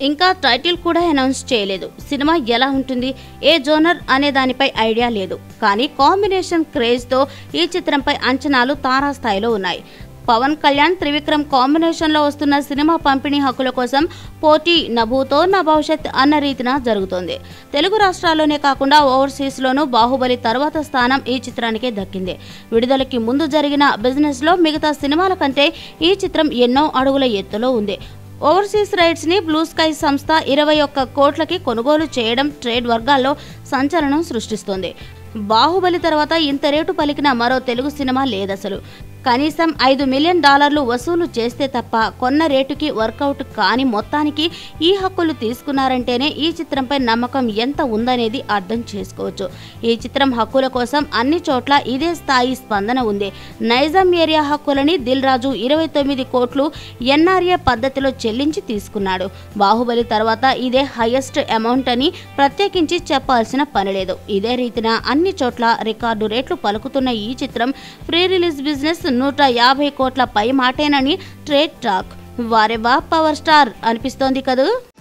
ఇంకా టైటిల్ కూడా అనౌన్స్ చేయలేదు సినిమా ఎలా ఉంటుంది ఏ జోనర్ అనే దానిపై ఐడియా లేదు కానీ కాంబినేషన్ క్రేజ్తో ఈ చిత్రంపై అంచనాలు తారాస్థాయిలో ఉన్నాయి పవన్ కళ్యాణ్ త్రివిక్రమ్ కాంబినేషన్లో వస్తున్న సినిమా పంపిణీ హక్కుల కోసం పోటీ నభూతో నా భవిష్యత్ అన్న రీతిన జరుగుతోంది తెలుగు రాష్ట్రాల్లోనే కాకుండా ఓవర్సీస్లోనూ బాహుబలి తర్వాత స్థానం ఈ చిత్రానికే దక్కింది విడుదలకి ముందు జరిగిన బిజినెస్లో మిగతా సినిమాల కంటే ఈ చిత్రం ఎన్నో అడుగుల ఎత్తులో ఉంది ఓవర్సీస్ రైట్స్ ని బ్లూ స్కై సంస్థ ఇరవై ఒక్క కోట్లకి కొనుగోలు చేయడం ట్రేడ్ వర్గాల్లో సంచలనం సృష్టిస్తోంది బాహుబలి తర్వాత ఇంత రేటు పలికిన మరో తెలుగు సినిమా లేదసలు కనీసం ఐదు మిలియన్ డాలర్లు వసూలు చేస్తే తప్ప కొన్న రేటుకి వర్కౌట్ కాని మొత్తానికి ఈ హక్కులు తీసుకున్నారంటేనే ఈ చిత్రంపై నమ్మకం ఎంత ఉందనేది అర్థం చేసుకోవచ్చు ఈ చిత్రం హక్కుల కోసం అన్ని చోట్ల ఇదే స్థాయి స్పందన ఉంది నైజాం ఏరియా హక్కులని దిల్ రాజు ఇరవై తొమ్మిది కోట్లు ఎన్ఆర్ఏ పద్ధతిలో చెల్లించి తీసుకున్నాడు బాహుబలి తర్వాత ఇదే హైయెస్ట్ అమౌంట్ అని ప్రత్యేకించి చెప్పాల్సిన పని లేదు ఇదే రీతిన అన్ని చోట్ల రికార్డు రేట్లు పలుకుతున్న ఈ చిత్రం ప్రీ రిలీజ్ బిజినెస్ నూట యాభై కోట్ల పై మాటేనని ట్రేడ్ టాక్ వారే వా పవర్ స్టార్ అనిపిస్తోంది కదూ